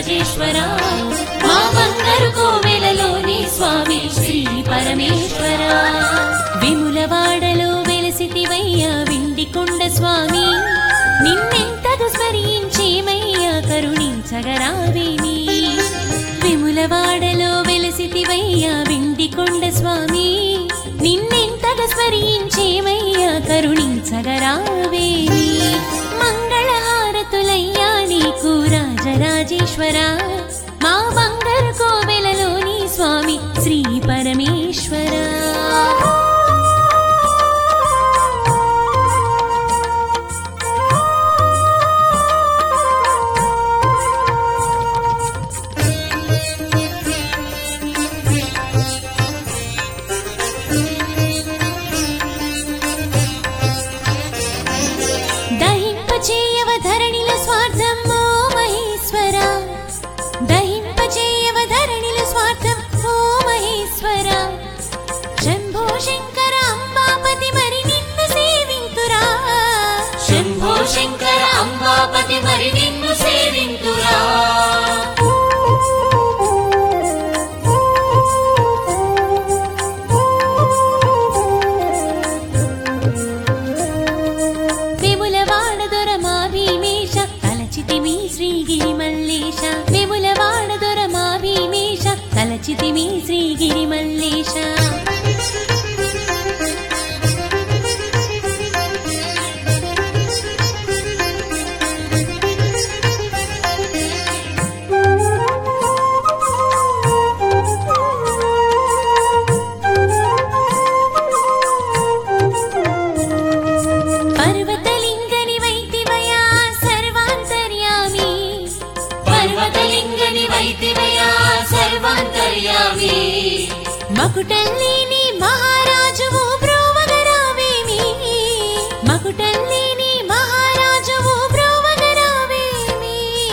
రాజరాజేశ్వర మా బంగారు కోవెలలోని స్వామి శ్రీ పరమేశ్వర విములవాడలో వెలసితివయ్యా విండికొండ స్వామి నిన్నెంతగా స్మరించేమయ్యా కరుణించగరావేమి విములవాడలో వెలసితివయ్యా విండికొండ స్వామి నిన్నెంతగా స్మరించేమయ్యా కరుణించగరావేమి మంగళహారతులయ్యా నీకు రాజరాజేశ్వర మా బంగారు కోవెలలోని స్వామి శ్రీ పరమేశ్వర దహింపచేయవ ధరణిల స్వార్థం ఓ మహేశ్వర దహింపచేయవ ధరణిల స్వార్థం ఓ మహేశ్వర శంభో శంకర అంబాపతి మరి నిన్ను సేవింతురా శంభో శంకర అంబాపతి మరి నిన్ను సేవింతురా విములవాడ దొర మా భీమేశ తలచితిమి శ్రీగిరి మల్లేశ విములవాడ దొర మా భీమేశ తలచితిమి శ్రీగిరి మల్లేశ పర్వతలింగని వైతివయా సర్వాంతర్యామి పర్వతలింగని వైతివయా సర్వాంతర్యామి మకుటల్లేని మహారాజువు బ్రోవగరావేమి మకుటల్లేని మహారాజువు బ్రోవగరావేమి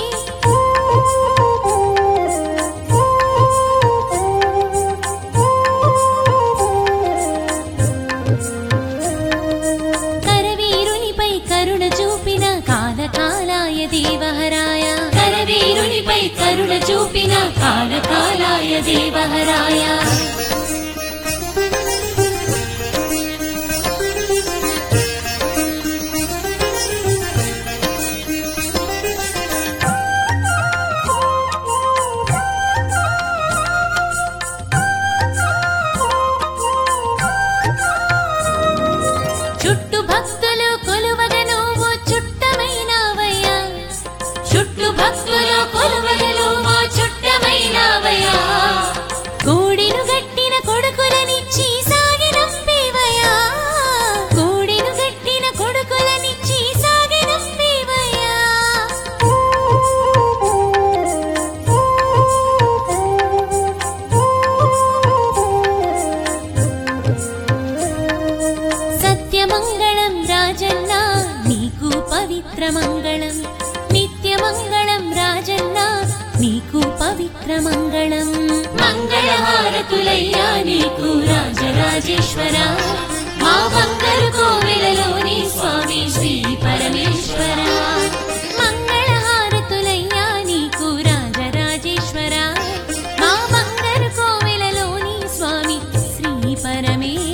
కరవీరునిపై కరుణ చూపిన కాలకాలాయ దేవహరాయ కరవీరునిపై కరుణ చూపిన కాలకాలాయ దేవహరాయ చుట్టు భక్తులు కొలువగ నువ్వు చుట్టమైనవయ్యా చుట్టు భక్తులు కొలువగలు మా చుట్టమైనవయా కోడిను గట్టిన కొడుకులనిచ్చి సాగినంపేవయ్యా కోడిను గట్టిన కొడుకులనిచ్చి సాగినంపేవయ్యా సత్యమంగళం రాజన్న నీకు పవిత్రమంగళం నిత్యమంగళం రాజన్న నీకు పవిత్రమంగళం మంగళహారతులయ్యా నీకు రాజరాజేశ్వర మా బంగారు కోవెలలోని స్వామి శ్రీ పరమేశ్వర మంగళహారతులయ్యా నీకు రాజరాజేశ్వర మా బంగారు కోవెలలోని స్వామి శ్రీ పరమేశ్వర